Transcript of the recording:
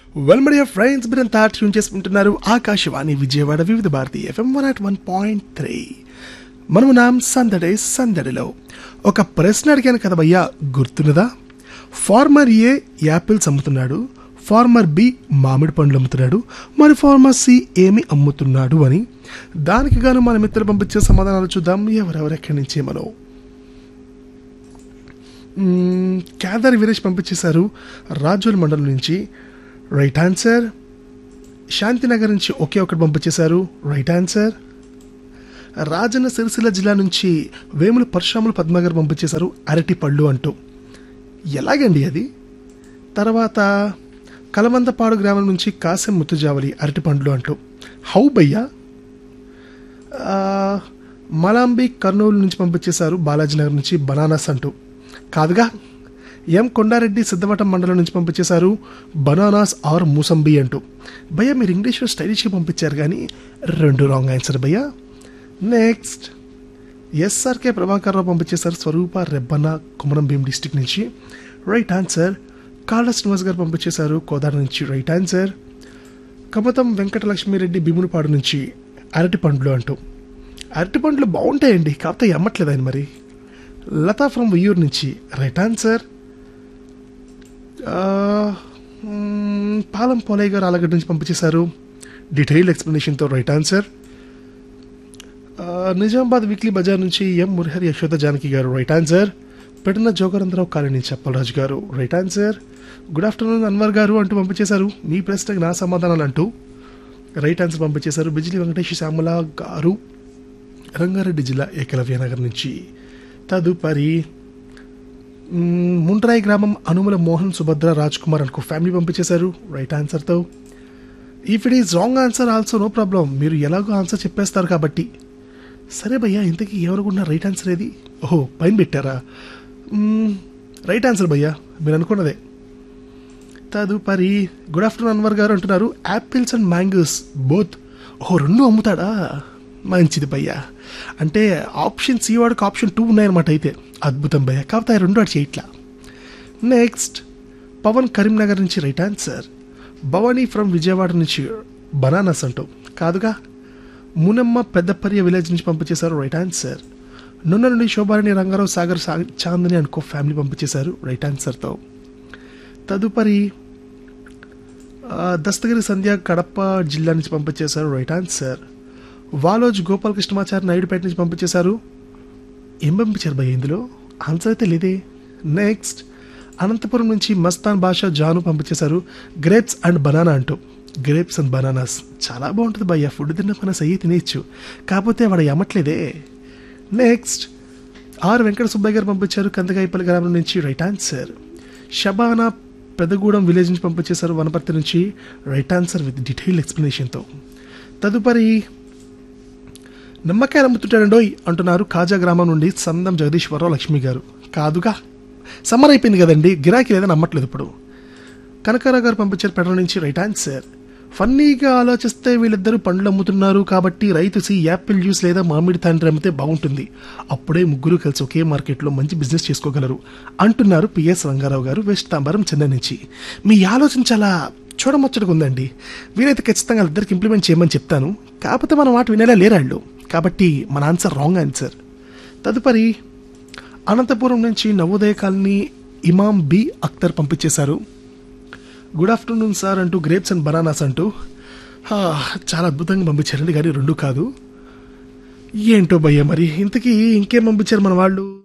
well media friends మీరంతా tune చేసుకుంటున్నారు Akashvani Vijayawada Vividh Bharati FM one at one point three మనము నాం సందడే సందడిలో ఒక ప్రశ్న అడిగాను కదా భయ్యా గుర్తున్నదా ఫార్మర్ ఏ యాపిల్స్ అమ్ముతున్నాడు ఫార్మర్ బి మామిడి పండ్లు అమ్ముతున్నాడు మరి ఫార్మర్ సి ఏమి అమ్ముతున్నాడు అని దానికి గాను మన మిత్రులు పంపించే సమాధానాలు చూద్దాం ఎవరెవరు ఎక్కడి నుంచి మనం మ్మ్, కేదారి వీరేష్ పంపించేశారు రాజోల్ మండలం నుంచి రైట్ ఆన్సర్ శాంతినగర్ నుంచి ఒకే ఒకటి పంపించేశారు రైట్ ఆన్సర్ రాజన్న సిరిసిల్ల జిల్లా నుంచి వేముల పరశురాములు పద్మగారు పంపించేశారు అరటి పళ్ళు అంటూ ఎలాగండి అది తర్వాత కలమందపాడు గ్రామం నుంచి కాసిం ముత్తుజావలి అరటి పండ్లు అంటూ హౌ భయ్యా ఆ, మలాంబి కర్నూలు నుంచి పంపించేశారు బాలాజీ నగర్ నుంచి బనానాస్ అంటూ కాదుగా ఎం కొండారెడ్డి సిద్ధవటం మండలం నుంచి పంపించేశారు బనానాస్ ఆర్ మూసంబి అంటూ భయ్యా మీరు ఇంగ్లీష్లో స్టైలిష్గా పంపించారు కానీ రెండు రాంగ్ ఆన్సర్ భయ్యా నెక్స్ట్ ఎస్ఆర్కే ప్రభాకర్ రావు పంపించేశారు స్వరూప రెబ్బన్న కుమరం భీం డిస్టిక్ నుంచి రైట్ ఆన్సర్ కాళ్ళ శ్రీనివాస్ గారు పంపించేశారు కోదాడ నుంచి రైట్ ఆన్సర్ కమతం వెంకటలక్ష్మిరెడ్డి భీమునిపాడు నుంచి అరటి పండ్లు అంటూ అరటి పండ్లు బాగుంటాయండి కాకపోతే అమ్మట్లేదు ఆయన మరి లతా ఫ్రమ్ ఉయ్యూరు నుంచి రైట్ ఆన్సర్ ఆ, మ్మ్, పాలం పోలయ్య గారు ఆలగడ్డ నుంచి పంపించేశారు డీటెయిల్ ఎక్స్ప్లెనేషన్తో రైట్ ఆన్సర్ ఆ, నిజామాబాద్ వీక్లీ బజార్ నుంచి ఎం మురహరి యశోద జానకి గారు రైట్ ఆన్సర్ పెట్టిన జోగరంధ్రరావు కాలనీ నుంచి అప్పలరాజు గారు right answer good afternoon Anwar గారు అంటూ పంపించేశారు మీ ప్రశ్నకు నా సమాధానాలు అంటూ రైట్ ఆన్సర్ పంపించేశారు బిజిలి వెంకటేష్ శ్యామల గారు రంగారెడ్డి జిల్లా ఏకలవ్య నగర్ నుంచి తదుపరి మ్మ్, ముండ్రాయి గ్రామం అనుమల మోహన్ సుభద్ర రాజ్ కుమార్ అనుకో ఫ్యామిలీ పంపించేశారు రైట్ ఆన్సర్తో if it is wrong answer also no problem మీరు ఎలాగో ఆన్సర్ చెప్పేస్తారు కాబట్టి సరే భయ్యా ఇంతకీ ఎవరుకున్న రైట్ ఆన్సర్ ఏది ఓహో పైన పెట్టారా మ్మ్, రైట్ ఆన్సర్ భయ్యా మీరు అనుకున్నదే తదుపరి గుడ్ ఆఫ్టర్నూన్ అన్వర్ గారు అంటున్నారు యాపిల్స్ అండ్ మ్యాంగోస్ బోత్ ఓహో రెండు అమ్ముతాడా మంచిది భయ్యా అంటే ఆప్షన్ సి వాడికి ఆప్షన్ టూ ఉన్నాయన్నమాట అయితే అద్భుతం భయ్యా కాకపోతే ఆ రెండు వాడు చేయట్లా నెక్స్ట్ పవన్ కరీంనగర్ నుంచి right answer Bhavani from Vijayawada నుంచి బనానాస్ అంటూ కాదుగా మునమ్మ పెద్దపర్య విలేజ్ నుంచి పంపించేశారు రైట్ ఆన్సర్ నున్న నుండి శోభారాణి రంగారావు సాగర్ సా చాందని అనుకో ఫ్యామిలీ పంపించేశారు రైట్ ఆన్సర్తో తదుపరి ఆ, దస్తగిరి సంధ్య కడప జిల్లా నుంచి పంపించేశారు రైట్ ఆన్సర్ వాలోజ్ గోపాలకృష్ణమాచారి నాయుడుపేట నుంచి పంపించేశారు ఏం పంపించారు భయ్య ఇందులో ఆన్సర్ అయితే లేదే నెక్స్ట్ అనంతపురం నుంచి మస్తాన్ బాషా జాను పంపించేశారు గ్రేప్స్ అండ్ బనానా అంటూ గ్రేప్స్ అండ్ బనానాస్ చాలా బాగుంటుంది భయ్య ఫుడ్ తిన్న మన సయ్యి తినేయచ్చు కాకపోతే వాడు ఎమ్మట్లేదే నెక్స్ట్ ఆర్ వెంకట సుబ్బయ్య గారు పంపించారు కందగాయపల్లి గ్రామం నుంచి right answer Shabana Pedagudem village నుంచి పంపించేశారు వనపర్తి నుంచి రైట్ ఆన్సర్ విత్ డీటెయిల్ ఎక్స్ప్లెనేషన్తో తదుపరి నిమ్మకాయలు అమ్ముతుంటాడండోయ్ అంటున్నారు కాజా గ్రామం నుండి సందం జగదీశ్వరరావు లక్ష్మి గారు కాదుగా సమ్మర్ అయిపోయింది కదండి గిరాకీ లేదని నమ్మట్లేదు ఇప్పుడు కనకారావు గారు పంపించారు పెడల నుంచి రైట్ ఆన్సర్ ఫన్నీగా ఆలోచిస్తే వీళ్ళిద్దరూ పండ్లు అమ్ముతున్నారు కాబట్టి రైతు సి యాపిల్ జ్యూస్ లేదా మామిడి తండ్రి అమ్మితే బాగుంటుంది అప్పుడే ముగ్గురు కలిసి ఒకే మార్కెట్లో మంచి బిజినెస్ చేసుకోగలరు అంటున్నారు పిఎస్ రంగారావు గారు వెస్ట్ తాంబరం చెన్నై నుంచి మీ ఆలోచన చాలా చూడముచ్చటగా ఉందండి వీరైతే ఖచ్చితంగా వాళ్ళిద్దరికి ఇంప్లిమెంట్ చేయమని చెప్తాను కాకపోతే మన మాట వినేలా లేరాళ్ళు కాబట్టి మన ఆన్సర్ రాంగ్ ఆన్సర్ తదుపరి అనంతపురం నుంచి నవోదయ కాలనీ ఇమాం బి అఖ్తర్ పంపించేశారు గుడ్ ఆఫ్టర్నూన్ సార్ అంటూ గ్రేప్స్ అండ్ బనానాస్ అంటూ హా, చాలా అద్భుతంగా పంపించారండి కానీ రెండు కాదు ఏంటో భయ్య మరి ఇంతకీ ఇంకేం పంపించారు మన వాళ్ళు